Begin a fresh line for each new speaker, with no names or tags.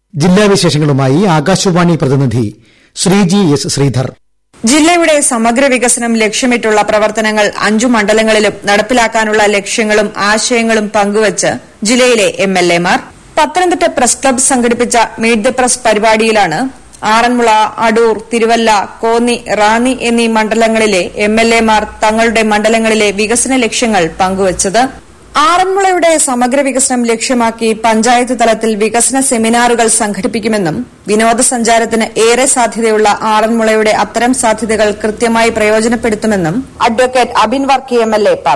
ജില്ലാ വിശേഷങ്ങളുമായി ആകാശവാണി പ്രതിനിധി ശ്രീജി എസ് ശ്രീധർ
ജില്ലയുടെ സമഗ്ര വികസനം ലക്ഷ്യമിട്ടുള്ള പ്രവർത്തനങ്ങൾ അഞ്ചു മണ്ഡലങ്ങളിലും നടപ്പിലാക്കാനുള്ള ലക്ഷ്യങ്ങളും ആശയങ്ങളും പങ്കുവച്ച് ജില്ലയിലെ എംഎൽഎമാർ പത്തനംതിട്ട പ്രസ് ക്ലബ്ബ് സംഘടിപ്പിച്ച മീറ്റ് ദ പ്രസ് പരിപാടിയിലാണ് ആറന്മുള അടൂർ തിരുവല്ല കോന്നി റാന്നി എന്നീ മണ്ഡലങ്ങളിലെ എംഎൽഎമാർ തങ്ങളുടെ മണ്ഡലങ്ങളിലെ വികസന ലക്ഷ്യങ്ങൾ പങ്കുവച്ചത് ആറന്മുളയുടെ സമഗ്ര വികസനം ലക്ഷ്യമാക്കി പഞ്ചായത്ത് തലത്തിൽ വികസന സെമിനാറുകൾ സംഘടിപ്പിക്കുമെന്നും വിനോദസഞ്ചാരത്തിന് ഏറെ സാധ്യതയുള്ള ആറന്മുളയുടെ അത്തരം സാധ്യതകൾ കൃത്യമായി പ്രയോജനപ്പെടുത്തുമെന്നും അഡ്വക്കേറ്റ് അബിൻ വർക്കി എംഎൽഎ പറഞ്ഞു